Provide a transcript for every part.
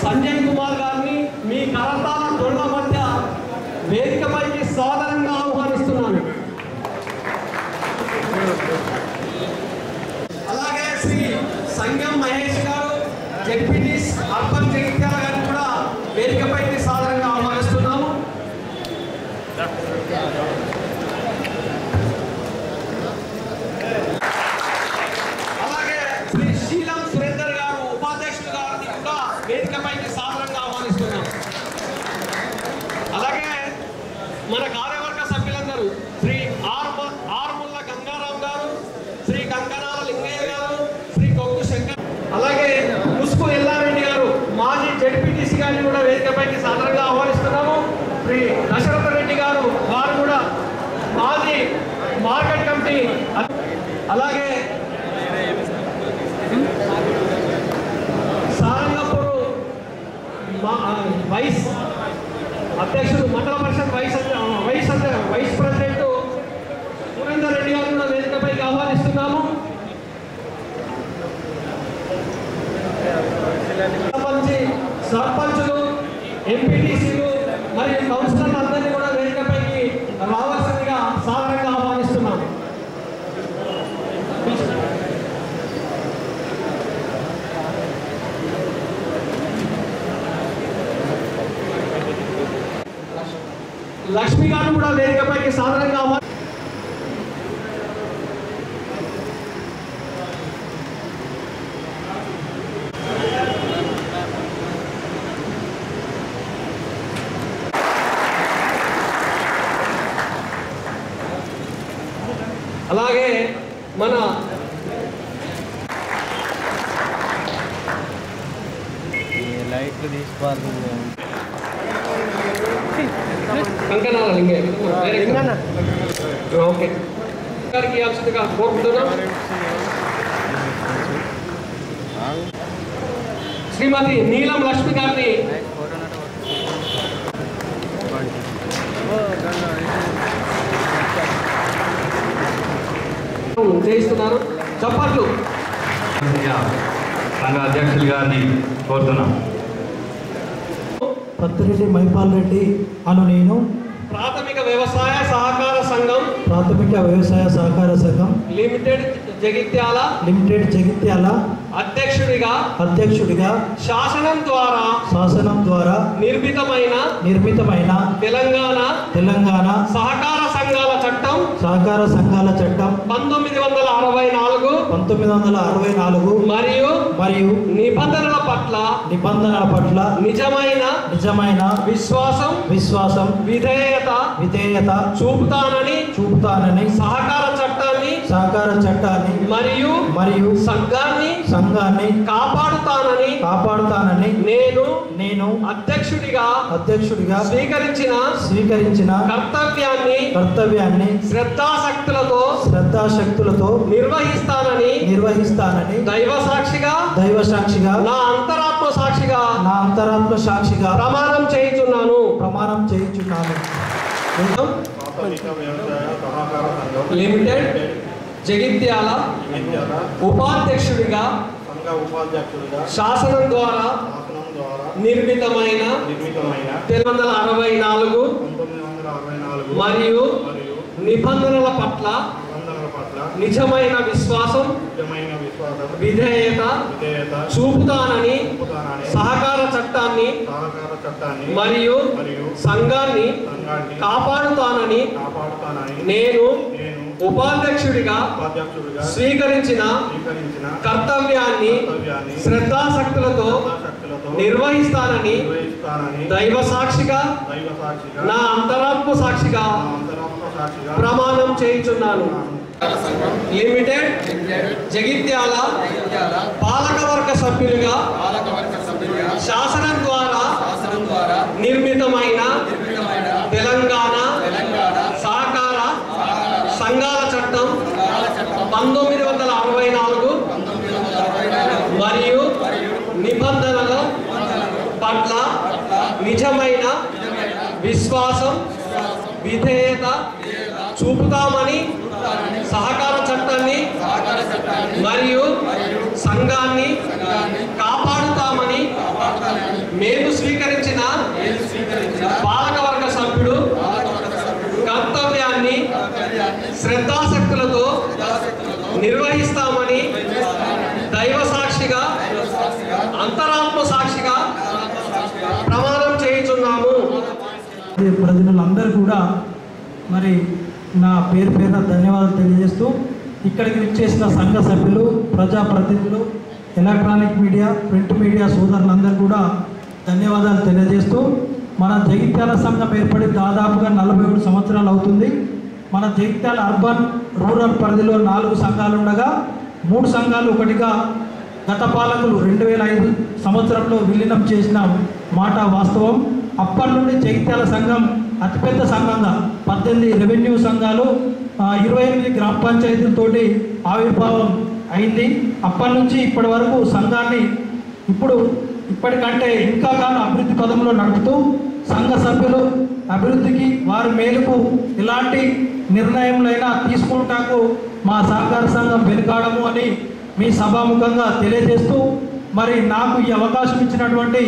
సంజయ్ కుమార్ గారిని మీ కరతాల దొండ మధ్య వేదికపైకి సాధారణంగా ఆహ్వానిస్తున్నాను అలాగే శ్రీ సంగం మహేష్ గారు జడ్పీటీస్ అర్బన్ జగిత్యాల గారిని కూడా వేదికపైకి సాధారణంగా ఆహ్వానిస్తున్నాము అలాగే శ్రీ శీలం సురేందర్ గారు ఉపాధ్యక్షులు గారిని కూడా వేదికపైకి సాధారణంగా ఆహ్వానిస్తున్నాం అలాగే మన కార్యవర్గ సభ్యులందరూ శ్రీ ఆర్ ఆర్ముల్ల గంగారాం గారు శ్రీ గంగనాల లింగయ్య గారు శ్రీ కొక్కు శంకర్ అలాగే ముసుకు ఎల్లారెడ్డి గారు మాజీ జడ్పీటీసీ గారిని కూడా వేదికపైకి సాధారణంగా ఆహ్వానిస్తున్నాము శ్రీ దశరథ రెడ్డి గారు వారు కూడా మాజీ మార్కెట్ కమిటీ అలాగే సారంగపూర్ మా వైస్ అధ్యక్షుడు మండల పరిషత్ వైస్ అధ్య- వైస్ అధ్య- వైస్ ప్రెసిడెంట్ సురేందర్ రెడ్డి గారు కూడా వేదికపైకి ఆహ్వానిస్తున్నాము సర్పంచి సర్పంచులు ఎంపీటీసీలు మరియు కౌన్సిలర్లు అందరినీ కూడా వేదికపైకి రావాల్సిందిగా సాధారణంగా ఆహ్వానిస్తున్నాము లక్ష్మి గారు కూడా వేదికపైకి సాధారణంగా ఆహ్వాని అలాగే మన లైట్లు తీసుకోవాలి కంకణాల లింగే ఓకే గారికి ఇవ్వాల్సిందిగా కోరుకుంటున్నాం శ్రీమతి నీలం లక్ష్మి గారిని చేయిస్తున్నారు చప్పట్లు సంఘ అధ్యక్షులు గారిని కోరుతున్నాం పత్తిరెడ్డి మైపాల్ రెడ్డి అను నేను ప్రాథమిక వ్యవసాయ సహకార సంఘం ప్రాథమిక వ్యవసాయ సహకార సంఘం లిమిటెడ్ జగిత్యాల లిమిటెడ్ జగిత్యాల అధ్యక్షుడిగా అధ్యక్షుడిగా శాసనం ద్వారా శాసనం ద్వారా నిర్మితమైన నిర్మితమైన తెలంగాణ తెలంగాణ సహకార సంఘాల చట్టం సహకార సంఘాల చట్టం పంతొమ్మిది వందల అరవై నాలుగు పంతొమ్మిది వందల అరవై నాలుగు మరియు మరియు నిబంధనల పట్ల నిబంధనల పట్ల నిజమైన నిజమైన విశ్వాసం విశ్వాసం విధేయత విధేయత చూపుతానని చూపుతానని సహకార చట్టాన్ని సహకార చట్టాన్ని మరియు మరియు సంఘాన్ని సంఘాన్ని కాపాడుతానని కాపాడుతానని నేను నేను అధ్యక్షుడిగా అధ్యక్షుడిగా స్వీకరించిన స్వీకరించిన కర్తవ్యాన్ని కర్తవ్యాన్ని శ్రద్ధాశక్తులతో శ్రద్ధాశక్తులతో నిర్వహిస్తానని నిర్వహిస్తానని దైవ సాక్షిగా దైవ సాక్షిగా నా అంతరాత్మ సాక్షిగా నా అంతరాత్మ సాక్షిగా ప్రమాణం చేయుచున్నాను ప్రమాణం చేయించున్నాను ప్రాథమిక వ్యవసాయ సహకార సంఘం లిమిటెడ్ జగిత్యాల జగిత్యాల ఉపాధ్యక్షుడిగా సంఘ ఉపాధ్యక్షుడిగా శాసనం ద్వారా శాసనం ద్వారా నిర్మితమైన నిర్మితమైన తొమ్మిది వందల అరవై నాలుగు పంతొమ్మిది వందల అరవై నాలుగు మరియు మరియు నిబంధనల పట్ల నిబంధనల పట్ల నిజమైన విశ్వాసం నిజమైన విశ్వాసం విధేయత విధేయత చూపుతానని చూపుతానని సహకార చట్టాన్ని సహకార చట్టాన్ని మరియు మరియు సంఘాన్ని సంఘాన్ని కాపాడుతానని కాపాడుతానని నేను నేను ఉపాధ్యక్షుడిగా ఉపాధ్యక్షుడిగా స్వీకరించిన స్వీకరించిన కర్తవ్యాన్ని కర్తవ్యాన్ని శ్రద్ధాశక్తులతో శక్తులతో నిర్వహిస్తానని నిర్వహిస్తానని దైవ సాక్షిగా దైవ సాక్షిగా నా అంతరాత్మ సాక్షిగా నా అంతరాత్మ సాక్షిగా ప్రమాణం చేయించున్నాను లిమిటెడ్ జగిత్యాల పాలకవర్గ సభ్యులుగా శాసనం ద్వారా నిర్మితమైన తెలంగాణ సహకార సంఘాల చట్టం పంతొమ్మిది వందల అరవై నాలుగు మరియు నిబంధనల పట్ల నిజమైన విశ్వాసం విధేయత చూపుతామని సహకార చట్టాన్ని మరియు సంఘాన్ని కాపాడుతామని మేము స్వీకరించిన పాలకవర్గ సభ్యుడు కర్తవ్యాన్ని శ్రద్ధాశక్తులతో నిర్వహిస్తామని దైవ సాక్షిగా అంతరాత్మ సాక్షిగా ప్రమాణం చేయుచున్నాము ఈ ప్రజలందరూ కూడా మరి నా పేరు పేరున ధన్యవాదాలు తెలియజేస్తూ ఇక్కడికి విచ్చేసిన సంఘ సభ్యులు ప్రజాప్రతినిధులు ఎలక్ట్రానిక్ మీడియా ప్రింట్ మీడియా సోదరులందరూ కూడా ధన్యవాదాలు తెలియజేస్తూ మన జగిత్యాల సంఘం ఏర్పడి దాదాపుగా నలభై ఏడు సంవత్సరాలు అవుతుంది మన జగిత్యాల అర్బన్ రూరల్ పరిధిలో నాలుగు సంఘాలు ఉండగా మూడు సంఘాలు ఒకటిగా గత పాలకులు రెండు వేల ఐదు సంవత్సరంలో విలీనం చేసిన మాట వాస్తవం అప్పటి నుండి జగిత్యాల సంఘం అతిపెద్ద సంఘంగా పద్దెనిమిది రెవెన్యూ సంఘాలు ఆ, ఇరవై ఎనిమిది గ్రామ పంచాయతీలతోటి ఆవిర్భావం అయింది అప్పటి నుంచి ఇప్పటి వరకు సంఘాన్ని ఇప్పుడు ఇప్పటికంటే ఇంకా కాను అభివృద్ధి పదంలో నడుపుతూ సంఘ సభ్యులు అభివృద్ధికి వారి మేలుకు ఎలాంటి నిర్ణయములైనా తీసుకుంటాకు మా సహకార సంఘం వెనుకాడము అని మీ సభాముఖంగా తెలియజేస్తూ మరి నాకు ఈ అవకాశం ఇచ్చినటువంటి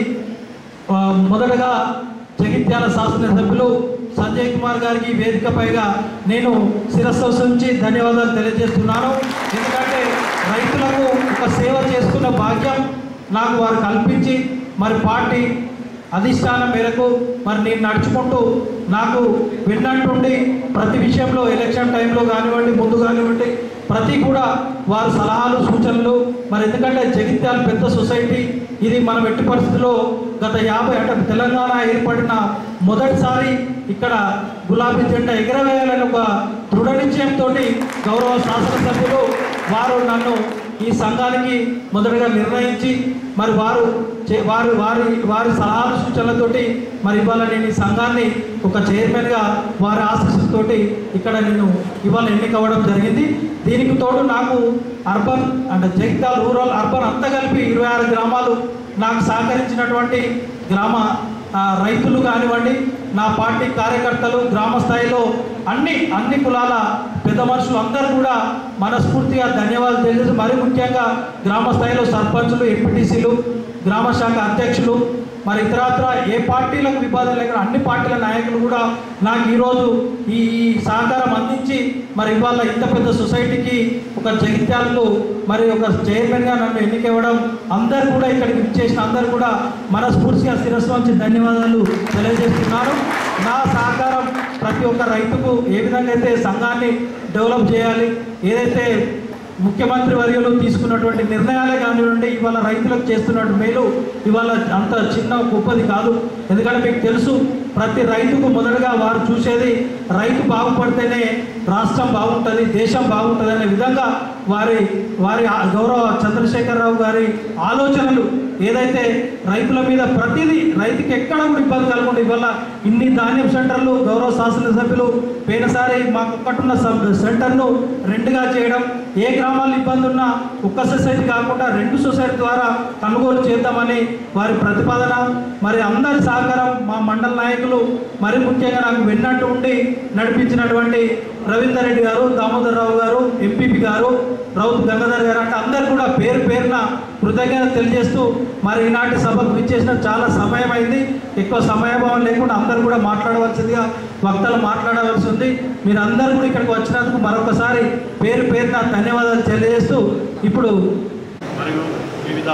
ఆ, మొదటగా జగిత్యాల శాసనసభ్యులు సంజయ్ కుమార్ గారికి వేదికపైగా నేను శిరస్సు నుంచి ధన్యవాదాలు తెలియజేస్తున్నాను ఎందుకంటే రైతులకు ఒక సేవ చేసుకున్న భాగ్యం నాకు వారు కల్పించి మరి పార్టీ అధిష్టానం మేరకు మరి నేను నడుచుకుంటూ నాకు విన్నట్టుండి ప్రతి విషయంలో ఎలక్షన్ టైంలో కానివ్వండి ముందు కానివ్వండి ప్రతి కూడా వారి సలహాలు సూచనలు మరి ఎందుకంటే జగిత్యాల పెద్ద సొసైటీ ఇది మనం ఎట్టి పరిస్థితుల్లో గత యాభై అంటే తెలంగాణ ఏర్పడిన మొదటిసారి ఇక్కడ గులాబీ జెండా ఎగరవేయాలని ఒక దృఢ నిశ్చయంతో గౌరవ శాసనసభ్యులు వారు నన్ను ఈ సంఘానికి మొదటగా నిర్ణయించి మరి వారు చే- వారు వారి వారి సలహాలు సూచనలతోటి మరి ఇవాళ నేను ఈ సంఘాన్ని ఒక చైర్మన్గా వారి ఆశీస్సులతోటి ఇక్కడ నేను ఇవాళ ఎన్నికవ్వడం జరిగింది దీనికి తోడు నాకు అర్బన్ అంటే జగిత్యాల రూరల్ అర్బన్ అంతా కలిపి ఇరవై ఆరు గ్రామాలు నాకు సహకరించినటువంటి గ్రామ ఆ, రైతులు కానివ్వండి నా పార్టీ కార్యకర్తలు గ్రామ స్థాయిలో అన్ని అన్ని కులాల పెద్ద మనుషులు అందరూ కూడా మనస్ఫూర్తిగా ధన్యవాదాలు తెలియజేసి మరీ ముఖ్యంగా గ్రామ స్థాయిలో సర్పంచులు ఎంపీటీసీలు గ్రామ శాఖ అధ్యక్షులు మరి ఇతరత్ర ఏ పార్టీలకు విభాగం లేకుండా అన్ని పార్టీల నాయకులు కూడా నాకు ఈరోజు ఈ ఈ సహకారం అందించి మరి ఇవాళ ఇంత పెద్ద సొసైటీకి ఒక జగిత్యాలకు మరి ఒక చైర్మన్గా నన్ను ఎన్నికవ్వడం అందరు కూడా ఇక్కడికి విచ్చేసిన అందరు కూడా మనస్ఫూర్తిగా శిరస్సు నుంచి ధన్యవాదాలు తెలియజేస్తున్నాను నా సహకారం ప్రతి ఒక్క రైతుకు ఏ విధంగా అయితే సంఘాన్ని డెవలప్ చేయాలి ఏదైతే ముఖ్యమంత్రి వర్యులు తీసుకున్నటువంటి నిర్ణయాలే కానివ్వండి ఇవాళ రైతులకు చేస్తున్నటువంటి మేలు ఇవాళ అంత చిన్న గొప్పది కాదు ఎందుకంటే మీకు తెలుసు ప్రతి రైతుకు మొదటగా వారు చూసేది రైతు బాగుపడితేనే రాష్ట్రం బాగుంటుంది దేశం బాగుంటుంది అనే విధంగా వారి వారి ఆ గౌరవ చంద్రశేఖరరావు గారి ఆలోచనలు ఏదైతే రైతుల మీద ప్రతిదీ రైతుకి ఎక్కడ కూడా ఇబ్బంది కలగకుండా ఇవాళ ఇన్ని ధాన్యం సెంటర్లు గౌరవ శాసనసభ్యులు పోయినసారి మాకు ఒక్కటున్న సబ్ సెంటర్ను రెండుగా చేయడం ఏ గ్రామాల్లో ఇబ్బంది ఉన్నా ఒక్క సొసైటీ కాకుండా రెండు సొసైటీ ద్వారా కొనుగోలు చేద్దామని వారి ప్రతిపాదన మరి అందరి సహకారం మా మండల నాయకులు మరి ముఖ్యంగా నాకు విన్నట్టు ఉండి నడిపించినటువంటి రవీందర్ రెడ్డి గారు దామోదర్ రావు గారు ఎంపీపీ గారు రౌత్ గంగాధర్ గారు అంటే అందరు కూడా పేరు పేరున కృతజ్ఞత తెలియజేస్తూ మరి ఈనాటి సభకు విచ్చేసిన చాలా సమయం అయింది ఎక్కువ సమయభావం లేకుండా అందరూ కూడా మాట్లాడవలసిందిగా వక్తలు మాట్లాడవలసి ఉంది మీరు అందరూ కూడా ఇక్కడికి వచ్చినందుకు మరొకసారి పేరు పేరున ధన్యవాదాలు తెలియజేస్తూ ఇప్పుడు మరియు వివిధ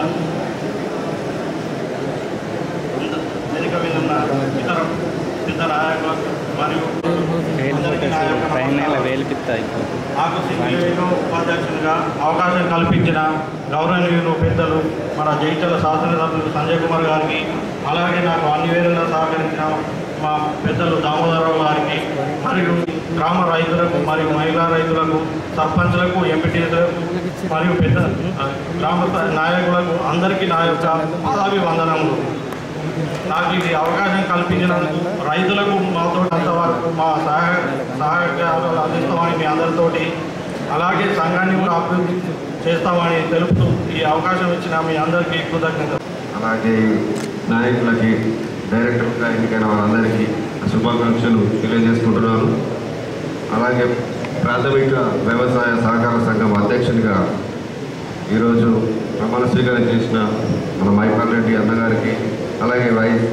వేదిక మీద ఉన్న ఇతర ఇతర నాయకులకు మరియు అందరికీ నా యొక్క ట్రైన్ నమస్కారాలు. వేలిపిస్తాయి నాకు సింగరేణిలో ఉపాధ్యక్షునిగా అవకాశం కల్పించిన గౌరవనీయులు పెద్దలు మన జైత్యాల శాసనసభ్యులు సంజయ్ కుమార్ గారికి అలాగే నాకు అన్ని వేళలా సహకరించిన మా పెద్దలు దామోదరరావు గారికి మరియు గ్రామ రైతులకు మరియు మహిళా రైతులకు సర్పంచ్లకు ఎంపీటీలకు మరియు పెద్ద ఆ, గ్రామ స్థాయి నాయకులకు అందరికీ నా యొక్క పాదాభివందనములు నాకు ఇది అవకాశం కల్పించినందుకు రైతులకు మాతో అంతవరకు మా సహాయ సహాయకాలు అందిస్తామని మీ అందరితోటి అలాగే సంఘాన్ని కూడా అభివృద్ధి చేస్తామని తెలుపుతూ ఈ అవకాశం ఇచ్చిన మీ అందరికీ కృతజ్ఞత అలాగే నాయకులకి డైరెక్టర్గా ఎన్నికైన వారందరికీ శుభాకాంక్షలు తెలియజేసుకుంటున్నాను అలాగే ప్రాథమిక వ్యవసాయ సహకార సంఘం అధ్యక్షునిగా ఈరోజు ప్రమాణ స్వీకారం చేసిన మన మైపాల్ రెడ్డి అన్నగారికి అలాగే వైస్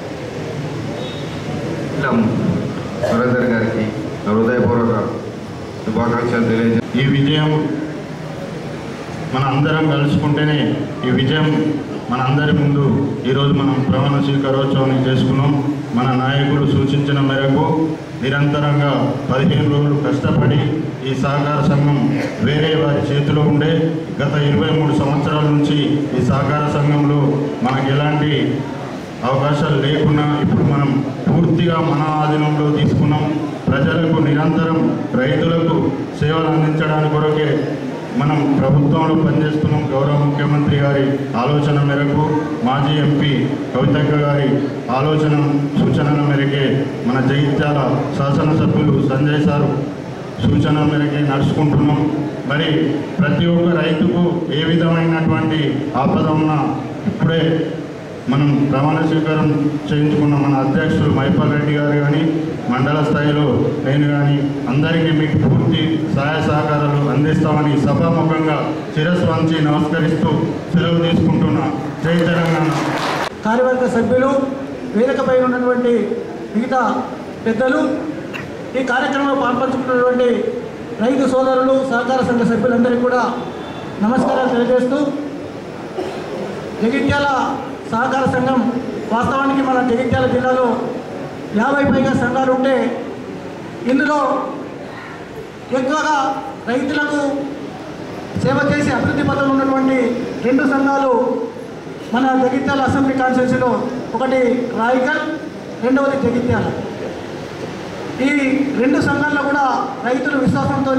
ఇలం సురేందర్ గారికి నా హృదయపూర్వక శుభాకాంక్షలు తెలియజే ఈ విజయం మన అందరం కలుసుకుంటేనే ఈ విజయం మన అందరి ముందు ఈరోజు మనం ప్రమాణ స్వీకారోత్సవం చేసుకున్నాం మన నాయకులు సూచించిన మేరకు నిరంతరంగా పదిహేను రోజులు కష్టపడి ఈ సహకార సంఘం వేరే వారి చేతిలో ఉండే గత ఇరవై మూడు సంవత్సరాల నుంచి ఈ సహకార సంఘంలో మనకు ఎలాంటి అవకాశాలు లేకున్నా ఇప్పుడు మనం పూర్తిగా మన ఆధీనంలో తీసుకున్నాం ప్రజలకు నిరంతరం రైతులకు సేవలు అందించడానికి కొరకే మనం ప్రభుత్వంలో పనిచేస్తున్నాం గౌరవ ముఖ్యమంత్రి గారి ఆలోచన మేరకు మాజీ ఎంపీ కవితక్క గారి ఆలోచన సూచనల మేరకే మన జగిత్యాల శాసనసభ్యులు సంజయ్ సారు సూచనల మేరకే నడుచుకుంటున్నాం మరి ప్రతి ఒక్క రైతుకు ఏ విధమైనటువంటి ఆపద ఉన్నా ఇప్పుడే మనం ప్రమాణ స్వీకారం చేయించుకున్న మన అధ్యక్షులు మైపాల్ రెడ్డి గారు కానీ మండల స్థాయిలో నేను కానీ అందరికీ మీకు పూర్తి సహాయ సహకారాలు అందిస్తామని సభాముఖంగా శిరస్సు వంచి నమస్కరిస్తూ సెలవు తీసుకుంటున్న జై తెలంగాణ కార్యవర్గ సభ్యులు వేదికపై ఉన్నటువంటి మిగతా పెద్దలు ఈ కార్యక్రమంలో పాల్పంచుకున్నటువంటి రైతు సోదరులు సహకార సంఘ సభ్యులందరికీ కూడా నమస్కారాలు తెలియజేస్తూ జగిత్యాల సహకార సంఘం వాస్తవానికి మన జగిత్యాల జిల్లాలో యాభై పైగా సంఘాలు ఉంటే ఇందులో ఎక్కువగా రైతులకు సేవ చేసి అభివృద్ధి పథంలో ఉన్నటువంటి రెండు సంఘాలు మన జగిత్యాల అసెంబ్లీ కాన్స్టిట్యూన్సీలో ఒకటి రాయికల్ రెండవది జగిత్యాల ఈ రెండు సంఘాల్లో కూడా రైతులు విశ్వాసంతో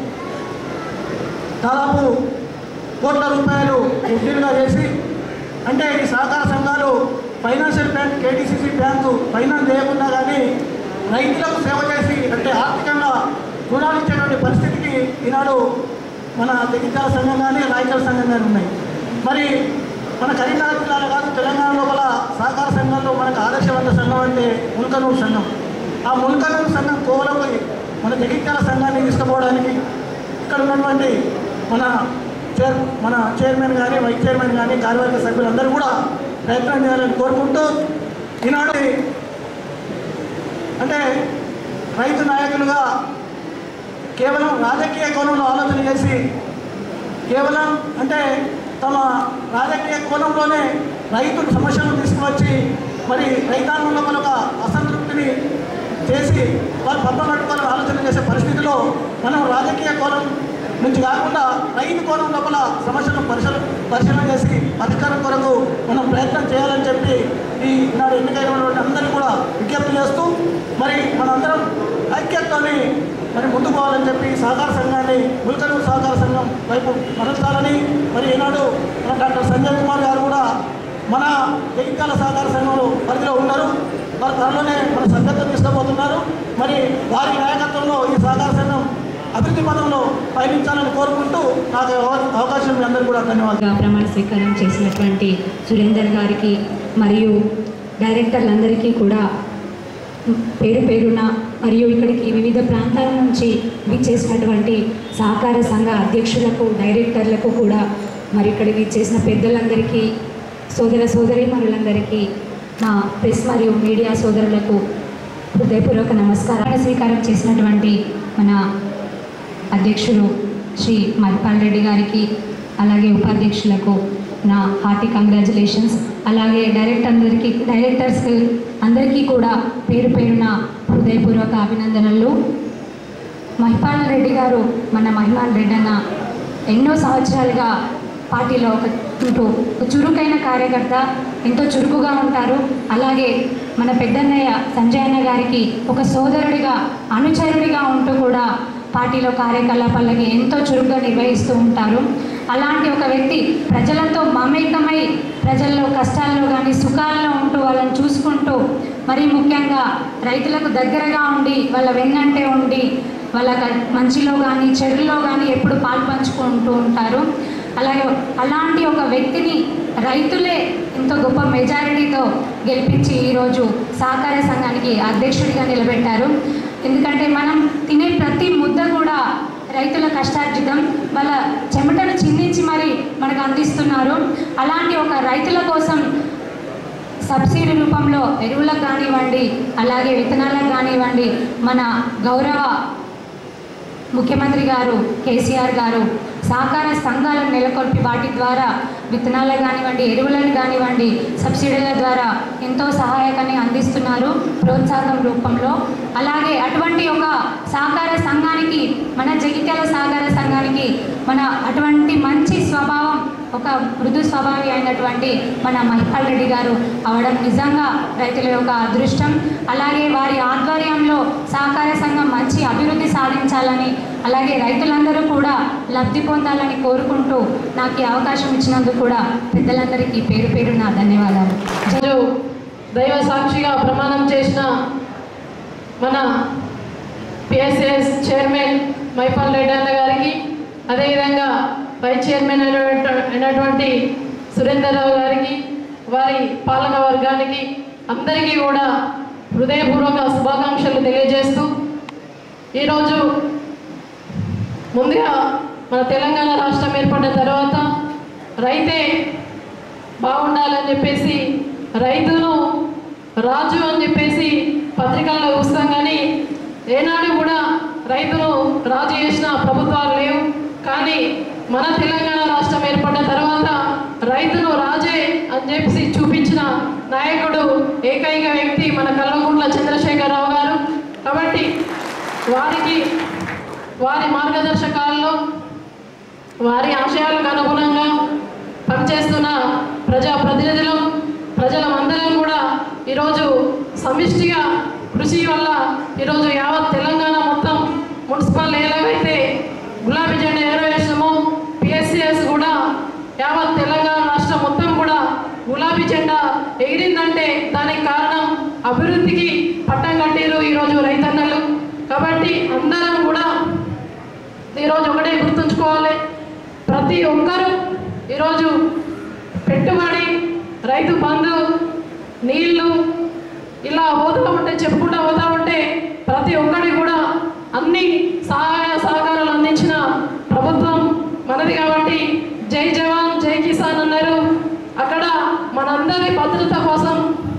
దాదాపు కోట్ల రూపాయలు వడ్డీలుగా చేసి అంటే ఈ సహకార సంఘాలు financial bank KTCC bank finance చేయకుండా కానీ రైతులకు సేవ చేసి అంటే ఆర్థికంగా రుణాలు ఇచ్చేటువంటి పరిస్థితికి ఈనాడు మన జగిత్యాల సంఘం కానీ రాయకల్ సంఘం కానీ ఉన్నాయి మరి మన కరీంనగర్ జిల్లాలో కాదు తెలంగాణ లోపల సహకార సంఘంలో మనకు ఆదర్శవంత సంఘం అంటే ముల్కనూరు సంఘం ఆ ముల్కనూరు సంఘం కోవలోకి మన జగిత్యాల సంఘాన్ని తీసుకుపోవడానికి ఇక్కడ ఉన్నటువంటి మన చైర్ మన చైర్మన్ కానీ వైస్ చైర్మన్ కానీ కార్యవర్గ సభ్యులందరూ కూడా ప్రయత్నం చేయాలని కోరుకుంటూ ఈనాడు అంటే రైతు నాయకులుగా కేవలం రాజకీయ కోణంలో ఆలోచన చేసి కేవలం అంటే తమ రాజకీయ కోణంలోనే రైతు సమస్యలను తీసుకువచ్చి మరి రైతాంగం లోపల ఒక అసంతృప్తిని చేసి వాళ్ళు పబ్బ పట్టుకోవాలని ఆలోచన చేసే పరిస్థితిలో మనం రాజకీయ కోణం నుంచి కాకుండా రైతు కోణం లోపల సమస్యలను పరిశీలన పరిశీలన చేసి పరిష్కారం కొరకు మనం ప్రయత్నం చేయాలని చెప్పి ఈ నాడు ఎన్నికైనటువంటి అందరినీ కూడా విజ్ఞప్తి చేస్తూ మరి మనందరం ఐక్యతతోని మరి ముందుకు పోవాలని చెప్పి సహకార సంఘాన్ని ముల్కనూరు సహకార సంఘం వైపు మరల్చాలని మరి ఈనాడు మన డాక్టర్ సంజయ్ కుమార్ గారు కూడా మన జగిత్యాల సహకార సంఘంలో పరిధిలో ఉన్నారు వారు త్వరలోనే మన సభ్యత్వం తీసుకోబోతున్నారు మరి వారి నాయకత్వంలో ఈ సహకార సంఘం అభివృద్ధి పదంలో పయనించాలని కోరుకుంటూ నాకు అవ- అవకాశం మీ అందరికీ కూడా ధన్యవాదాలు గా ప్రమాణ స్వీకారం చేసినటువంటి సురేందర్ గారికి మరియు డైరెక్టర్లందరికీ కూడా పేరు పేరున మరియు ఇక్కడికి వివిధ ప్రాంతాల నుంచి విచ్చేసినటువంటి సహకార సంఘ అధ్యక్షులకు డైరెక్టర్లకు కూడా మరి ఇక్కడికి విచ్చేసిన పెద్దలందరికీ సోదర సోదరీమణులందరికీ మా ప్రెస్ మరియు మీడియా సోదరులకు హృదయపూర్వక నమస్కారాలు స్వీకారం చేసినటువంటి మన అధ్యక్షులు శ్రీ మధుపాల్ రెడ్డి గారికి అలాగే ఉపాధ్యక్షులకు నా హార్టీ కంగ్రాచులేషన్స్ అలాగే డైరెక్టర్ అందరికీ డైరెక్టర్స్ అందరికీ కూడా పేరు పేరున హృదయపూర్వక అభినందనలు మహిపాల్ రెడ్డి గారు మన మహిమాల్ రెడ్డి అన్న ఎన్నో సంవత్సరాలుగా పార్టీలో ఒక ఉంటూ ఒక చురుకైన కార్యకర్త ఎంతో చురుకుగా ఉంటారు అలాగే మన పెద్దన్నయ్య సంజయ్ అన్న గారికి ఒక సోదరుడిగా అనుచరుడిగా ఉంటూ కూడా పార్టీలో కార్యకలాపాలకి ఎంతో చురుగ్గా నిర్వహిస్తూ ఉంటారు అలాంటి ఒక వ్యక్తి ప్రజలతో మమేకమై ప్రజల్లో కష్టాల్లో కానీ సుఖాల్లో ఉంటూ వాళ్ళని చూసుకుంటూ మరీ ముఖ్యంగా రైతులకు దగ్గరగా ఉండి వాళ్ళ వెన్నంటే ఉండి వాళ్ళ క- మంచిలో కానీ చెడులో కానీ ఎప్పుడు పాలు పంచుకుంటూ ఉంటారు అలాగే అలాంటి ఒక వ్యక్తిని రైతులే ఎంతో గొప్ప మెజారిటీతో గెలిపించి ఈరోజు సహకార సంఘానికి అధ్యక్షుడిగా నిలబెట్టారు ఎందుకంటే మనం తినే ప్రతి ముద్ద కూడా రైతుల కష్టార్జితం వాళ్ళ చెమటను చిందించి మరి మనకు అందిస్తున్నారు అలాంటి ఒక రైతుల కోసం సబ్సిడీ రూపంలో ఎరువులకు కానివ్వండి అలాగే విత్తనాలకు కానివ్వండి మన గౌరవ ముఖ్యమంత్రి గారు కేసీఆర్ గారు సహకార సంఘాలను నెలకొల్పి వాటి ద్వారా విత్తనాలు కానివ్వండి ఎరువులను కానివ్వండి సబ్సిడీల ద్వారా ఎంతో సహాయకాన్ని అందిస్తున్నారు ప్రోత్సాహం రూపంలో అలాగే అటువంటి ఒక సహకార సంఘానికి మన జగిత్యాల సహకార సంఘానికి మన అటువంటి మంచి స్వభావం ఒక మృదు స్వభావి అయినటువంటి మన మహిపాల్ రెడ్డి గారు అవడం నిజంగా రైతుల యొక్క అదృష్టం అలాగే వారి ఆధ్వర్యంలో సహకార సంఘం మంచి అభివృద్ధి సాధించాలని అలాగే రైతులందరూ కూడా లబ్ధి పొందాలని కోరుకుంటూ నాకు ఈ అవకాశం ఇచ్చినందుకు కూడా పెద్దలందరికీ పేరు పేరు నా ధన్యవాదాలు ఈరోజు దైవ సాక్షిగా ప్రమాణం చేసిన మన పిఎస్ఎస్ చైర్మన్ మైపాల్ రెడ్డి అన్న గారికి అదేవిధంగా వైస్ చైర్మన్ అయినటువంటి- అయినటువంటి సురేందర్రావు గారికి వారి పాలక వర్గానికి అందరికీ కూడా హృదయపూర్వక శుభాకాంక్షలు తెలియజేస్తూ ఈరోజు ముందుగా మన తెలంగాణ రాష్ట్రం ఏర్పడిన తర్వాత రైతే బాగుండాలని చెప్పేసి రైతును రాజు అని చెప్పేసి పత్రికల్లో చూస్తాం కానీ ఏనాడు కూడా రైతును రాజు చేసిన ప్రభుత్వాలు లేవు కానీ మన తెలంగాణ రాష్ట్రం ఏర్పడిన తర్వాత రైతును రాజే అని చెప్పేసి చూపించిన నాయకుడు ఏకైక వ్యక్తి మన కల్వకుంట్ల చంద్రశేఖరరావు గారు కాబట్టి వారికి వారి మార్గదర్శకాల్లో వారి ఆశయాలకు అనుగుణంగా పనిచేస్తున్న ప్రజా ప్రతినిధులు ప్రజలమందరం కూడా ఈరోజు సమిష్టిగా కృషి వల్ల ఈరోజు యావత్ తెలంగాణ మొత్తం మున్సిపల్ ఎలాగైతే గులాబీ జెండా ఎగరవేసినామో పిఎస్సిఎస్ కూడా యావత్ తెలంగాణ రాష్ట్రం మొత్తం కూడా గులాబీ జెండా ఎగిరిందంటే దానికి కారణం అభివృద్ధికి పట్టం కట్టారు ఈరోజు రైతన్నలు కాబట్టి అందరం కూడా ఈరోజు ఒకటే గుర్తుంచుకోవాలి ప్రతి ఒక్కరూ ఈరోజు పెట్టుబడి రైతు బంధు నీళ్లు ఇలా పోతా ఉంటే చెప్పుకుంటా పోతా ఉంటే ప్రతి ఒక్కటి కూడా అన్ని సహాయ సహకారాలు అందించిన ప్రభుత్వం మనది కాబట్టి జై జవాన్ జై కిసాన్ అన్నారు అక్కడ మనందరి భద్రత కోసం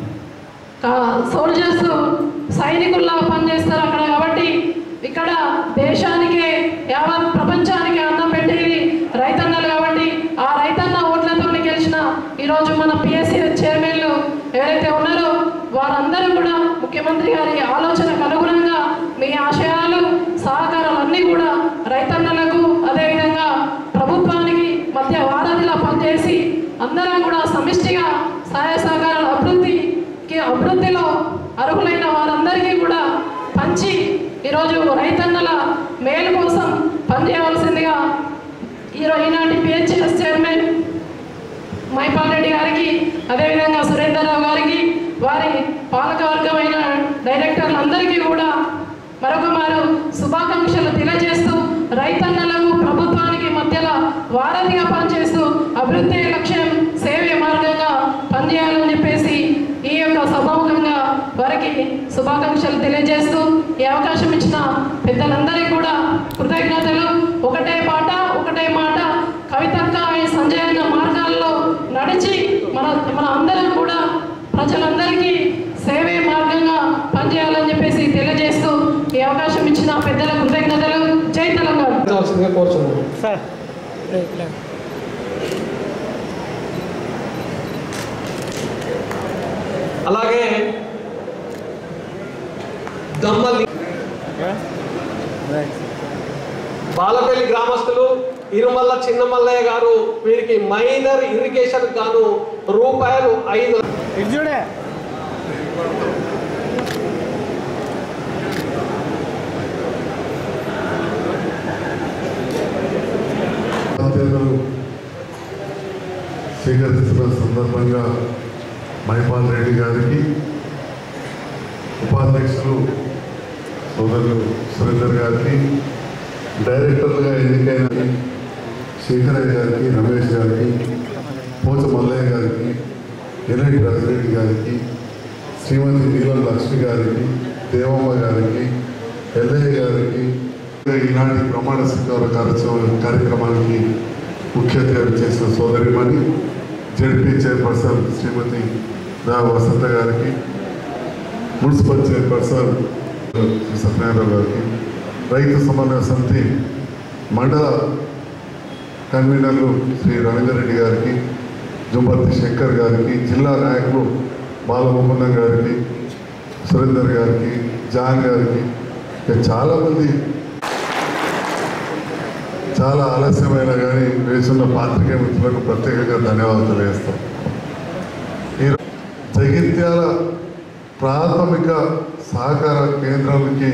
సోల్జర్స్ సైనికుల్లా పనిచేస్తారు అక్కడ కాబట్టి ఇక్కడ దేశానికే యావత్ ప్రపంచానికి అన్నం పెట్టేది రైతన్నలు కాబట్టి ఆ రైతన్న ఓట్లతో గెలిచిన ఈరోజు మన పిఎస్సి చైర్మన్లు ఎవరైతే ఉన్నారో వారందరూ కూడా ముఖ్యమంత్రి గారి ఆలోచనకు అనుగుణంగా మీ ఆశయాలు సహకారాలన్నీ కూడా రైతన్నలకు అదేవిధంగా ప్రభుత్వానికి మధ్య వారధిలా పనిచేసి అందరం కూడా సమిష్టిగా సహాయ సహకారాల అభివృద్ధికి అభివృద్ధిలో అర్హులైన వారందరికీ కూడా పంచి ఈరోజు రైతన్నల మేలు కోసం పనిచేయవలసిందిగా ఈరోజు ఈనాటి పిహెచ్ఎస్ చైర్మన్ మైపాల్ రెడ్డి గారికి అదేవిధంగా సురేందర్రావు గారికి వారి పాలకవర్గమైన డైరెక్టర్లందరికీ కూడా మరొక మారు శుభాకాంక్షలు తెలియజేస్తూ రైతన్నలకు ప్రభుత్వానికి మధ్యలో వారధిగా పనిచేస్తూ అభివృద్ధి లక్ష్యం సేవే మార్గంగా పనిచేయాలని చెప్పేసి ఈ యొక్క సభాముఖంగా వారికి శుభాకాంక్షలు తెలియజేస్తూ ఈ అవకాశం ఇచ్చిన పెద్దలందరికీ కూడా కృతజ్ఞతలు ఒకటే పాట ఒకటే మాట కవితక్క ఆయన సంజయ్ అన్న మార్గాల్లో నడిచి మన మన అందరం కూడా ప్రజలందరికీ సేవే మార్గంగా పనిచేయాలని చెప్పేసి తెలియజేస్తూ ఈ అవకాశం ఇచ్చిన పెద్దల కృతజ్ఞతలు జై తెలంగాణ కావాల్సిందిగా కోరుచున్నాను అలాగే దమ్మల్లి బాలపల్లి గ్రామస్తులు ఇరుమల్ల చిన్నమల్లయ్య గారు వీరికి మైనర్ ఇరిగేషన్ గాను రూపాయలు ఐదు చూడే బాధ్యతలు స్వీకరిస్తున్న సందర్భంగా మైపాల్ రెడ్డి గారికి ఉపాధ్యక్షులు సోదరులు సురేందర్ గారికి డైరెక్టర్లుగా ఎన్నికైన శేఖరయ్య గారికి రమేష్ గారికి పోచ మల్లయ్య గారికి ఎన్ఐటి రాజిరెడ్డి గారికి శ్రీమతి నీలం లక్ష్మి గారికి దేవమ్మ గారికి ఎల్లయ్య గారికి ఈనాటి ప్రమాణ స్వీకార కార్యక్రమం కార్యక్రమానికి ముఖ్య అతిథి చేసిన సోదరిమణి జడ్పీ చైర్పర్సన్ శ్రీమతి దా వసంత గారికి మున్సిపల్ చైర్పర్సన్ శ్రీ సత్యనారాయణ గారికి రైతు సమన్వయ సమితి మండల కన్వీనర్లు శ్రీ రవీందర్ రెడ్డి గారికి జుంబర్తి శంకర్ గారికి జిల్లా నాయకులు బాలముకుందం గారికి సురేందర్ గారికి జాన్ గారికి ఇంకా చాలామంది చాలా ఆలస్యమైన కానీ వేసున్న పాత్రికేయ మిత్రులకు ప్రత్యేకంగా ధన్యవాదాలు తెలియజేస్తాం ఈ జగిత్యాల ప్రాథమిక సహకార కేంద్రానికి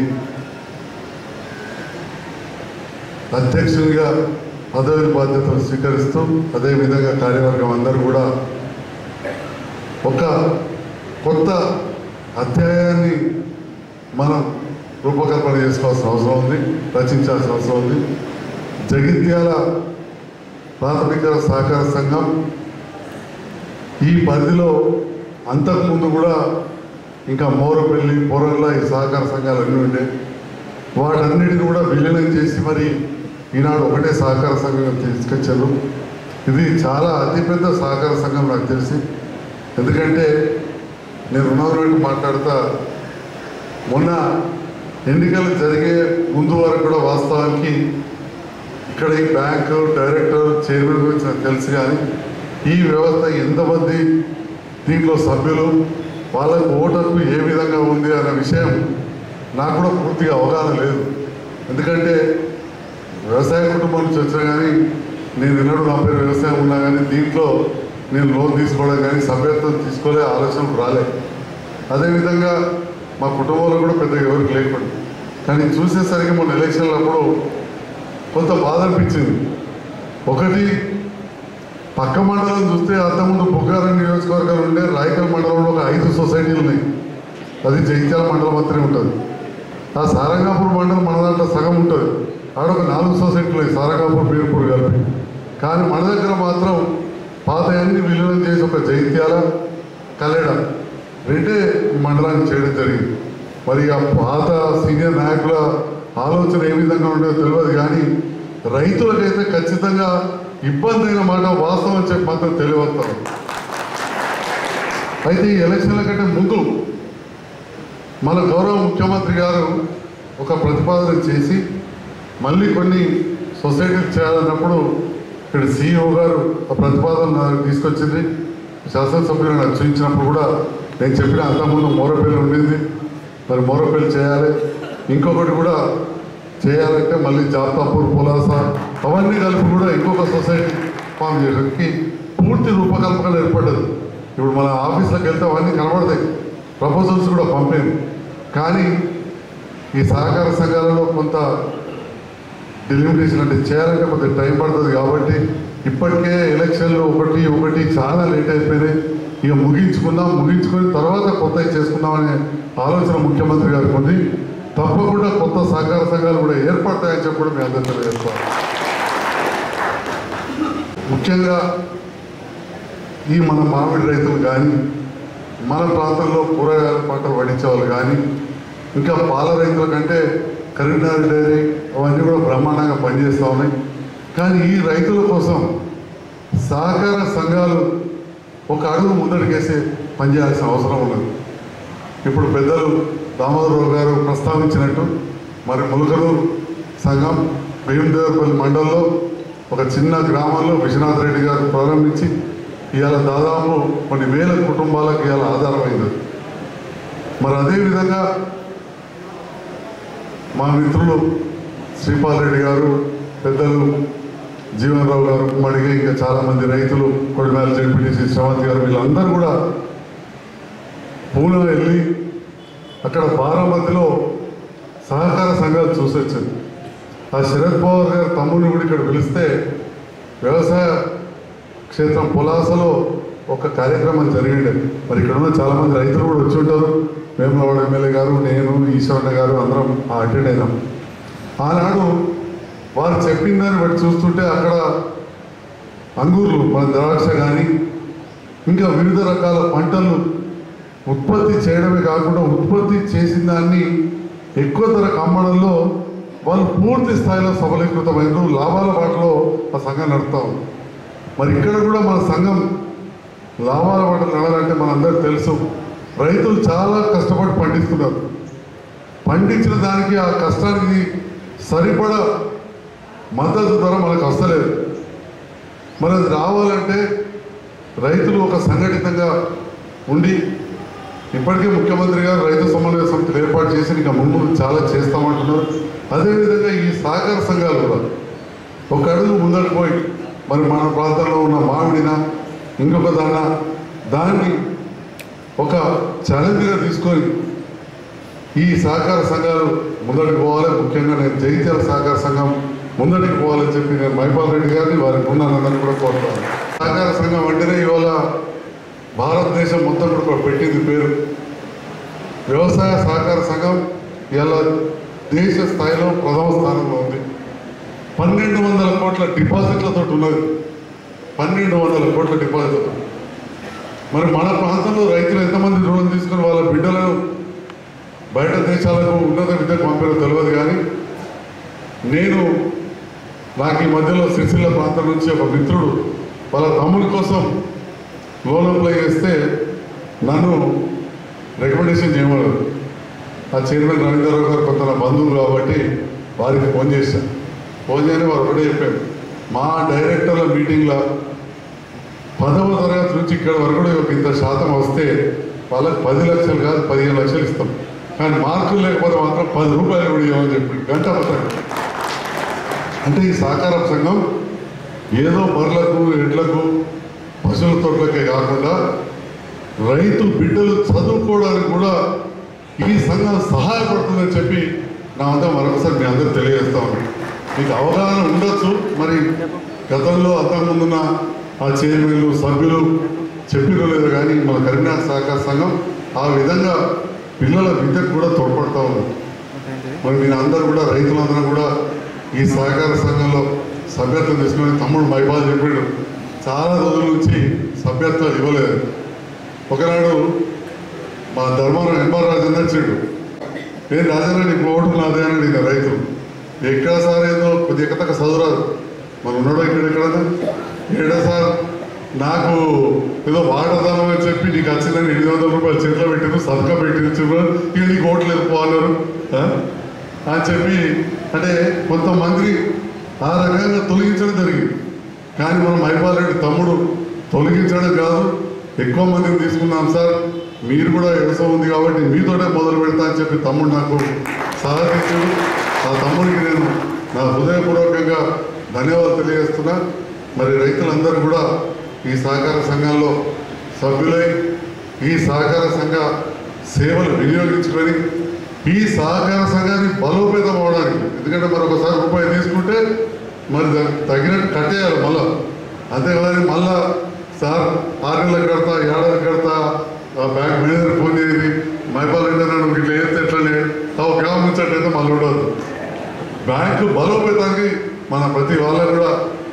అధ్యక్షునిగా పదవి బాధ్యతలు స్వీకరిస్తూ అదేవిధంగా కార్యవర్గం అందరూ కూడా ఒక కొత్త అధ్యాయాన్ని మనం రూపకల్పన చేసుకోవాల్సిన అవసరం ఉంది రచించాల్సిన అవసరం ఉంది జగిత్యాల ప్రాథమిక సహకార సంఘం ఈ పరిధిలో అంతకుముందు కూడా ఇంకా మోరపల్లి పొరల్ల ఈ సహకార సంఘాలు అన్నీ ఉండే వాటన్నిటిని కూడా విలీనం చేసి మరి ఈనాడు ఒకటే సహకార సంఘం తీసుకొచ్చారు ఇది చాలా అతిపెద్ద సహకార సంఘం నాకు తెలిసి ఎందుకంటే నేను ఉన్నటువంటి మాట్లాడుతా మొన్న ఎన్నికలు జరిగే ముందు వరకు కూడా వాస్తవానికి ఇక్కడ ఈ బ్యాంకు డైరెక్టర్ చైర్మన్ గురించి నాకు తెలుసు కానీ ఈ వ్యవస్థ ఎంతమంది దీంట్లో సభ్యులు వాళ్ళకు ఓటర్కు ఏ విధంగా ఉంది అనే విషయం నాకు కూడా పూర్తిగా అవగాహన లేదు ఎందుకంటే వ్యవసాయ కుటుంబం నుంచి వచ్చినా కానీ నేను విన్నాడు నా పేరు వ్యవసాయం ఉన్నా కానీ దీంట్లో నేను లోన్ తీసుకోవడం కానీ సభ్యత్వం తీసుకోలే ఆలోచనకు రాలే అదేవిధంగా మా కుటుంబంలో కూడా పెద్దగా ఎవరికి లేకుండా కానీ చూసేసరికి మొన్న ఎలక్షన్లప్పుడు కొంత బాధ అనిపించింది ఒకటి పక్క మండలం చూస్తే అంతకుముందు బుగ్గారం నియోజకవర్గాలు ఉండే రాయకల్ మండలంలో ఒక ఐదు సొసైటీలు ఉన్నాయి అది జగిత్యాల మండలం మాత్రమే ఉంటుంది ఆ సారంగాపూర్ మండలం మన దాంట్లో సగం ఉంటుంది ఆడ ఒక నాలుగు సొసైటీలు ఉన్నాయి సారంగాపూర్ బీర్పూర్ కలిపి కానీ మన దగ్గర మాత్రం పాత అన్ని విలీనం చేసి ఒక జైత్యాల కల్లెడ రెండే ఈ మండలానికి చేయడం జరిగింది మరి ఆ పాత సీనియర్ నాయకుల ఆలోచన ఏ విధంగా ఉండేదో తెలియదు కానీ రైతులకైతే ఖచ్చితంగా ఇబ్బంది అయిన మాట వాస్తవం అని చెప్పి మాత్రం తెలియవస్తాం అయితే ఈ ఎలక్షన్ల కంటే ముందు మన గౌరవ ముఖ్యమంత్రి గారు ఒక ప్రతిపాదన చేసి మళ్ళీ కొన్ని సొసైటీలు చేయాలన్నప్పుడు ఇక్కడ సిఇఓ గారు ఆ ప్రతిపాదన నాకు తీసుకొచ్చింది శాసనసభ్యులు నాకు చూపించినప్పుడు కూడా నేను చెప్పిన అంతకుముందు మోరపల్లి ఉండింది మరి మోరపల్లి చేయాలి ఇంకొకటి కూడా చేయాలంటే మళ్ళీ జాతాపూర్ పులాస అవన్నీ కలిపి కూడా ఇంకొక సొసైటీ ఫామ్ చేయడానికి పూర్తి రూపకల్పన ఏర్పడ్డది ఇప్పుడు మన ఆఫీస్లోకి వెళ్తే అవన్నీ కనబడతాయి ప్రపోజల్స్ కూడా పంపాను కానీ ఈ సహకార సంఘాలలో కొంత డెలిమిటేషన్ అంటే చేయాలంటే కొంత టైం పడుతుంది కాబట్టి ఇప్పటికే ఎలక్షన్లు ఒకటి ఒకటి చాలా లేట్ అయిపోయినాయి ఇక ముగించుకుందాం ముగించుకొని తర్వాత కొత్తవి చేసుకుందాం అనే ఆలోచన ముఖ్యమంత్రి గారికి ఉంది తప్పకుండా కొత్త సహకార సంఘాలు కూడా ఏర్పడతాయని చెప్పి కూడా మీ అందరికీ తెలియజేసుకోవాలి ముఖ్యంగా ఈ మన మామిడి రైతులు కానీ మన ప్రాంతంలో కూరగాయల పంటలు పండించే వాళ్ళు కానీ ఇంకా పాల రైతుల కంటే కరీంనగర్ డైరీ అవన్నీ కూడా బ్రహ్మాండంగా పనిచేస్తూ ఉన్నాయి కానీ ఈ రైతుల కోసం సహకార సంఘాలు ఒక అడుగు ముందడికేసి పనిచేయాల్సిన అవసరం ఉన్నది ఇప్పుడు పెద్దలు దామోదరరావు గారు ప్రస్తావించినట్టు మరి ములకలూరు సంఘం భీమదేవరపల్లి మండలంలో ఒక చిన్న గ్రామంలో విశ్వనాథ్ రెడ్డి గారు ప్రారంభించి ఇవాళ దాదాపు కొన్ని వేల కుటుంబాలకు ఇవాళ ఆధారమైంది మరి అదేవిధంగా మా మిత్రులు శ్రీపాల్ రెడ్డి గారు పెద్దలు జీవన్ రావు గారు మడిగే ఇంకా చాలామంది రైతులు కొడిమేల జడ్పీటీసీ శ్రవంతి గారు వీళ్ళందరూ కూడా పూణె వెళ్ళి అక్కడ బారామతిలో సహకార సంఘాలు చూసొచ్చింది ఆ శరద్ పవార్ గారు తమ్ముడిని కూడా ఇక్కడ పిలిస్తే వ్యవసాయ క్షేత్రం పులాసలో ఒక కార్యక్రమం జరిగిండే మరి ఇక్కడ ఉన్న చాలామంది రైతులు కూడా వచ్చి ఉంటారు వేములవాడ ఎమ్మెల్యే గారు నేను ఈశ్వరన్న గారు అందరం అటెండ్ అయినాం ఆనాడు వారు చెప్పిన దాన్ని బట్టి చూస్తుంటే అక్కడ అంగూర్లు మన ద్రాక్ష కానీ ఇంకా వివిధ రకాల పంటలు ఉత్పత్తి చేయడమే కాకుండా ఉత్పత్తి చేసిన దాన్ని ఎక్కువ ధరకు అమ్మడంలో వాళ్ళు పూర్తి స్థాయిలో సఫలీకృతమైన లాభాల బాటలో ఆ సంఘం నడుపుతా ఉంది మరి ఇక్కడ కూడా మన సంఘం లాభాల పంట నడాలంటే మనందరికీ తెలుసు రైతులు చాలా కష్టపడి పండిస్తున్నారు పండించిన దానికి ఆ కష్టానికి సరిపడా మద్దతు ధర మనకు వస్తలేదు మరి అది రావాలంటే రైతులు ఒక సంఘటితంగా ఉండి ఇప్పటికే ముఖ్యమంత్రి గారు రైతు సమన్వయ సమితిని ఏర్పాటు చేసి ఇంకా ముందు చాలా చేస్తామంటున్నారు అదేవిధంగా ఈ సహకార సంఘాలు కూడా ఒక అడుగు ముందరకు పోయి మరి మన ప్రాంతంలో ఉన్న మామిడిన ఇంకొక దాన్న దాన్ని ఒక ఛాలెంజ్గా తీసుకొని ఈ సహకార సంఘాలు ముందడికి పోవాలి ముఖ్యంగా నేను జగిత్యాల సహకార సంఘం ముందడికి పోవాలని చెప్పి నేను మైపాల్ రెడ్డి గారిని వారి బృందానందరినీ కూడా కోరుతాను సహకార సంఘం అంటేనే ఇవాళ భారతదేశం మొత్తం కూడా ఒక పెట్టింది పేరు వ్యవసాయ సహకార సంఘం ఇలా దేశ స్థాయిలో ప్రథమ స్థానంలో ఉంది పన్నెండు వందల కోట్ల డిపాజిట్లతో ఉన్నది పన్నెండు వందల కోట్ల డిపాజిట్లతో మరి మన ప్రాంతంలో రైతులు ఎంతమంది రుణం తీసుకుని వాళ్ళ బిడ్డలను బయట దేశాలకు ఉన్నత విద్యకు పంపారో తెలియదు కానీ నేను నాకు ఈ మధ్యలో సిరిసిల్ల ప్రాంతం నుంచి ఒక మిత్రుడు వాళ్ళ తమ్ముడి కోసం లోన్ అప్లై చేస్తే నన్ను రికమెండేషన్ చేయమన్నారు ఆ చైర్మన్ రవీంద్రరావు గారు కొంత నా బంధువు కాబట్టి వారికి ఫోన్ చేశాను ఫోన్ చేయని వారు ఒకటే చెప్పారు మా డైరెక్టర్ల మీటింగ్లో పదవ తరగతి నుంచి ఇక్కడ వరకు కూడా ఒక ఇంత శాతం వస్తే వాళ్ళకి పది లక్షలు కాదు పదిహేను లక్షలు ఇస్తాం కానీ మార్కులు లేకపోతే మాత్రం పది రూపాయలు కూడా ఇవ్వమని చెప్పి గంట పత్రం అంటే ఈ సహకార సంఘం ఏదో బర్లకు ఎడ్లకు పశువుల తోటలకే కాకుండా రైతు బిడ్డలు చదువుకోవడానికి కూడా ఈ సంఘం సహాయపడుతుందని చెప్పి నా అంతా మరొకసారి మీ అందరూ తెలియజేస్తా ఉన్నాను మీకు అవగాహన ఉండొచ్చు మరి గతంలో అంతకుముందున్న ఆ చైర్మన్లు సభ్యులు చెప్పిరో లేదో కానీ మన కరీంనగర్ సహకార సంఘం ఆ విధంగా పిల్లల విద్యకు కూడా తోడ్పడుతూ ఉంది మరి మీరు అందరూ కూడా రైతులందరూ కూడా ఈ సహకార సంఘంలో సభ్యత్వం తీసుకుని తమ్ముడు మైబాల్ చెప్పాడు చాలా రోజుల నుంచి సభ్యత్వం ఇవ్వలేదు ఒకనాడు మా ధర్మవరం ఎంఆర్ రాజేందర్ వచ్చాడు నేను రాజేంద్ర నీకు ఓటు నాదే అని అడిగిన రైతు ఎక్కడ సార్ ఏదో కొద్ది ఎక్కతక్క చదువురాదు మన ఉన్నాడు ఇక్కడ ఎక్కడన్నా ఏడా సార్ నాకు ఏదో వాటదానం అని చెప్పి నీకు వచ్చిందని ఎనిమిది వందల రూపాయలు చేతిలో పెట్టింది సబ్కా పెట్టించు ఇక నీకు ఓట్లు లేదు పో అన్నారు ఆ? అని చెప్పి అంటే కొంతమంది ఆ రకంగా తొలగించడం జరిగింది కానీ మన మైపాల్ రెడ్డి తమ్ముడు తొలగించడం కాదు ఎక్కువ మందిని తీసుకున్నాం సార్ మీరు కూడా వ్యవసాయం ఉంది కాబట్టి మీతోనే మొదలు పెడతా అని చెప్పి తమ్ముడు నాకు సహకరించాడు ఆ తమ్ముడికి నేను నా హృదయపూర్వకంగా ధన్యవాదాలు తెలియజేస్తున్నా మరి రైతులందరూ కూడా ఈ సహకార సంఘంలో సభ్యులై ఈ సహకార సంఘ సేవలు వినియోగించుకొని ఈ సహకార సంఘాన్ని బలోపేతం అవడానికి ఎందుకంటే మరి ఒకసారి రూపాయి తీసుకుంటే మరి దానికి తగినట్టు కట్టేయాలి మళ్ళా అంతేకాని మళ్ళా సార్ ఆరు నెలలకు కడతా ఏడాది కడతా ఆ బ్యాంక్ మేనేజర్ ఫోన్ చేసి మైపాల్ రెడ్డి అన్నాడు ఇట్లా వేస్తే ఎట్లనే తావు గ్రామం ఉంచట్లయితే మళ్ళీ ఉండదు బ్యాంకు బలోపేతానికి మన ప్రతి వాళ్ళకు కూడా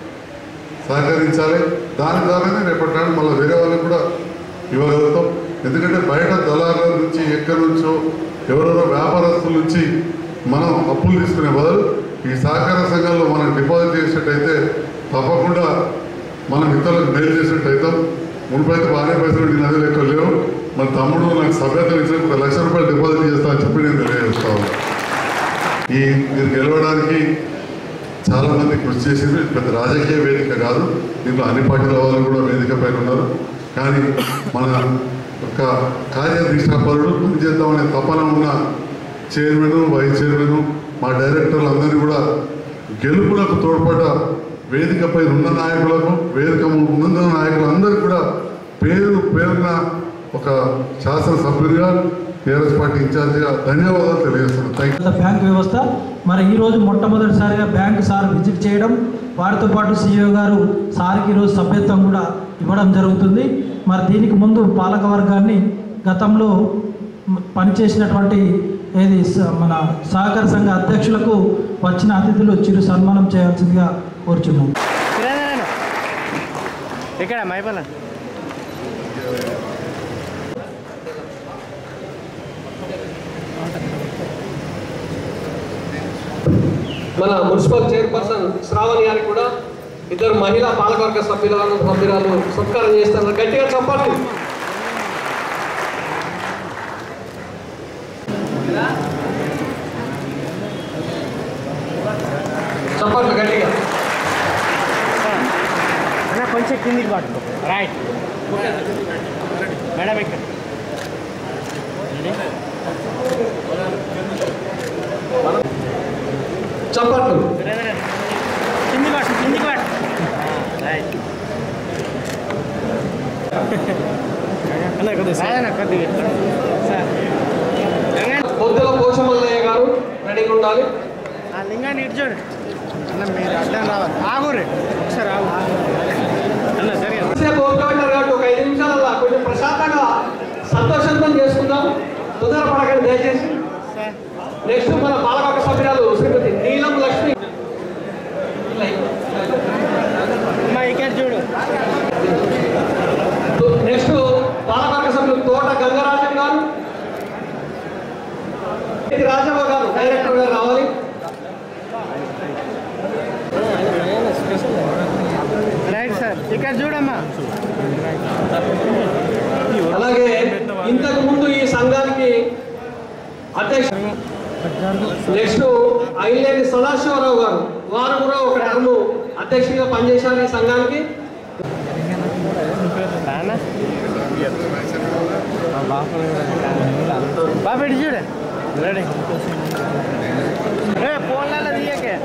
సహకరించాలి దాని ద్వారానే రేపటి నాడు మళ్ళీ వేరే వాళ్ళకి కూడా ఇవ్వగలుగుతాం ఎందుకంటే బయట దళారుల నుంచి ఎక్కడి నుంచో ఎవరెవరో వ్యాపారస్తుల నుంచి మనం అప్పులు తీసుకునే బదులు ఈ సహకార సంఘాల్లో మనం డిపాజిట్ చేసినట్టయితే తప్పకుండా మనం ఇతరులకు మేలు చేసినట్టు అవుతాం మునిపైతే బాగానే పైసలు నేను అదే లెక్క లేవు మన తమ్ముడు నాకు సభ్యత్వం ఇచ్చిన ఒక లక్ష రూపాయలు డిపాజిట్ చేస్తా అని చెప్పి నేను తెలియజేస్తా ఉన్నాను. ఈ మీరు గెలవడానికి చాలా మంది కృషి చేసింది పెద్ద రాజకీయ వేదిక కాదు దీంట్లో అన్ని పార్టీల వాళ్ళు కూడా వేదిక పైన ఉన్నారు కానీ మన ఒక కార్యదీక్షాపరుడు పనిచేద్దామనే తపన ఉన్న చైర్మన్ వైస్ చైర్మన్ మా డైరెక్టర్లు అందరినీ కూడా గెలుపులకు తోడ్పడ్డ వేదికపై ఉన్న నాయకులకు వేదిక ముందున్న నాయకులందరికీ కూడా పేరు పేరున ఒక శాసనసభ్యుడిగా టీఆర్ఎస్ పార్టీ ఇన్ఛార్జిగా ధన్యవాదాలు తెలియజేస్తున్నాను థ్యాంక్ యూ బ్యాంక్ వ్యవస్థ మరి ఈరోజు మొట్టమొదటిసారిగా బ్యాంక్ సార్ విజిట్ చేయడం వారితో పాటు సీఈఓ గారు సార్కి ఈరోజు సభ్యత్వం కూడా ఇవ్వడం జరుగుతుంది మరి దీనికి ముందు పాలక వర్గాన్ని గతంలో మ- పనిచేసినటువంటి ఏది స- మన సహకార సంఘ అధ్యక్షులకు వచ్చిన అతిథులు చిరు సన్మానం చేయాల్సిందిగా కోరుచున్నాం ఇక్కడ మైపల్ల మన మున్సిపల్ చైర్పర్సన్ శ్రావణి గారికి కూడా ఇద్దరు మహిళా పాలకవర్గ సభ్యులను సభ్యురాలు సత్కారం చేస్తున్నారు గట్టిగా చెప్పండి చెప్పండి గట్టిగా కొంచెం కిందికి పట్టుకో రైట్ మేడం ఇక్కడ చెప్పండి కిందికి పట్టు కిందికి పట్టు రైట్ అన్న కొద్దిగా కొద్దిగా సార్ పొద్దుల పోషమల్లయ్య గారు రెడీగా ఉండాలి ఆ లింగాన్ని ఇటు చూడు అన్న మీరు అడ్డం రావాలి ఆగురే ఒకసారి ఆగు అన్న సరే సేపు ఓపికబట్టారు కాబట్టి ఒక ఐదు నిమిషాలలో కొంచెం ప్రశాంతంగా సంతోషంతో చేసుకుందాం తొందరపడకండి దయచేసి నెక్స్ట్ మన పాలకవర్గ సభ్యురాలు శ్రీమతి నీలం లక్ష్మి అమ్మ ఇక్కడ చూడు నెక్స్ట్ పాలకవర్గ సభ్యులు తోట గంగరాజన్ గారు ఇది రాజవ్వ గారు డైరెక్టర్ గారు రావాలి రైట్ సార్ ఇక్కడ చూడమ్మా అలాగే ఇంతకు ముందు ఈ సంఘానికి అధ్యక్ష నెక్స్ట్ ఐలేని సదాశివరావు గారు వారు కూడా ఒక టర్మ్ అధ్యక్షుడిగా పనిచేశారు ఈ సంఘానికి బాబు ఇటు చూడు రెడీ ఏ ఫోన్లలో తీయకే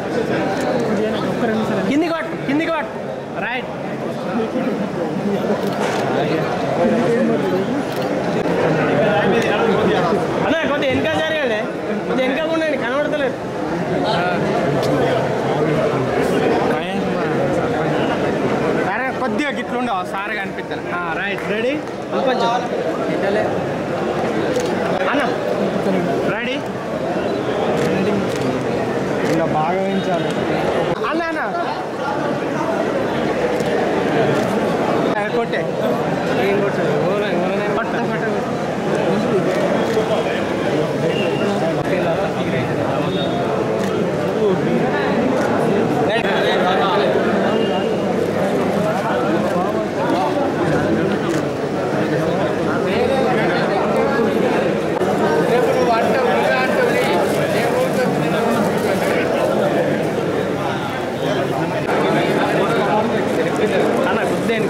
కిందికి పట్టు కిందికి పట్టు రైట్ అన్న కొద్దిగా వెనక జరగండి కొద్దిగా వెనక ఉండండి కనబడతలేదు సరే కొద్దిగా గిట్లుండవు సార్ కనిపిస్తాను రైట్ రెడీ కొంచెం అన్న రెడీ ఇంకా బాగా వేయించాలి అన్న అన్న ఆ, కొట్టే ఏం కొట్టాడు పట్ట పట్ట అన్న గుద్దేనుకో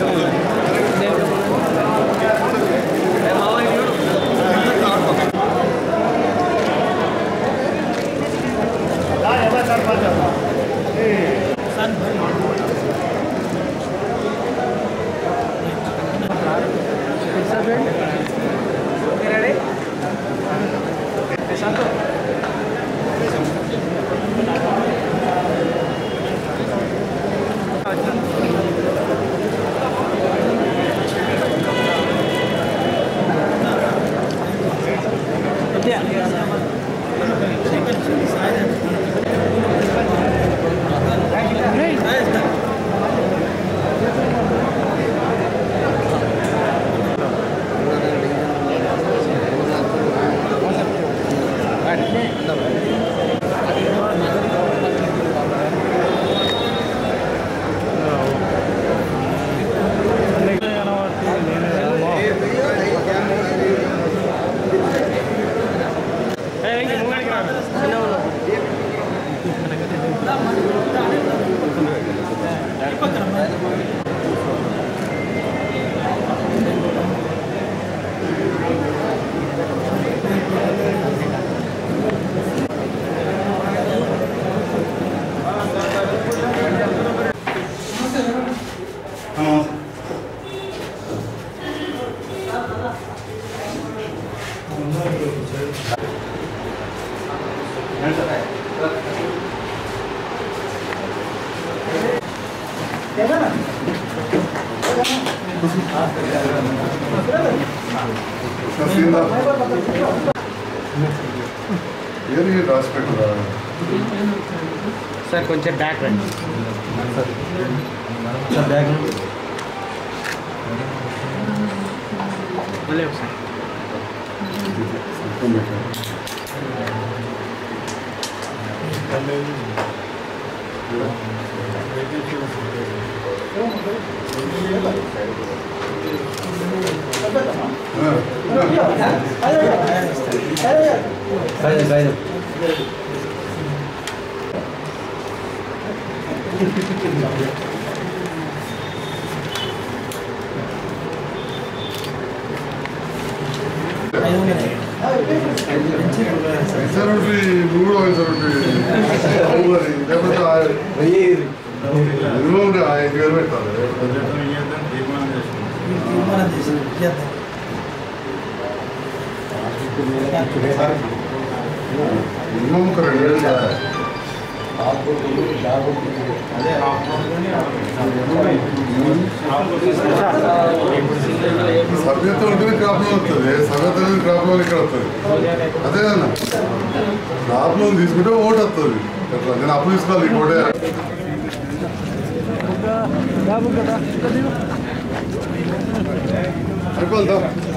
ఏది రాసి పెట్టురా సార్ కొంచెం బ్యాక్ రండి సార్ బ్యాక్ మళ్ళీ ఒకసారి ఇన్సర్టి నువ్వు కూడా ఇన్సర్టి లేకపోతే మినిమం ఐదు వేలు పెట్టాలి తీర్మానం చేసుకున్నాం తీర్మానం చేసి చేద్దాం. మినిమం ఒక రెండు వేలు చేయాలి అదే సభ్యత ఉంటేనే క్రాప్ లోన్ వస్తుంది సభ్యత లేని క్రాప్ లోన్ ఇక్కడ వస్తుంది అదే అన్న క్రాప్ లోన్ తీసుకుంటే ఓటు వస్తుంది అట్లా నేను అప్పు తీసుకోవాలి ఈ ఓటే అయిపోతుందా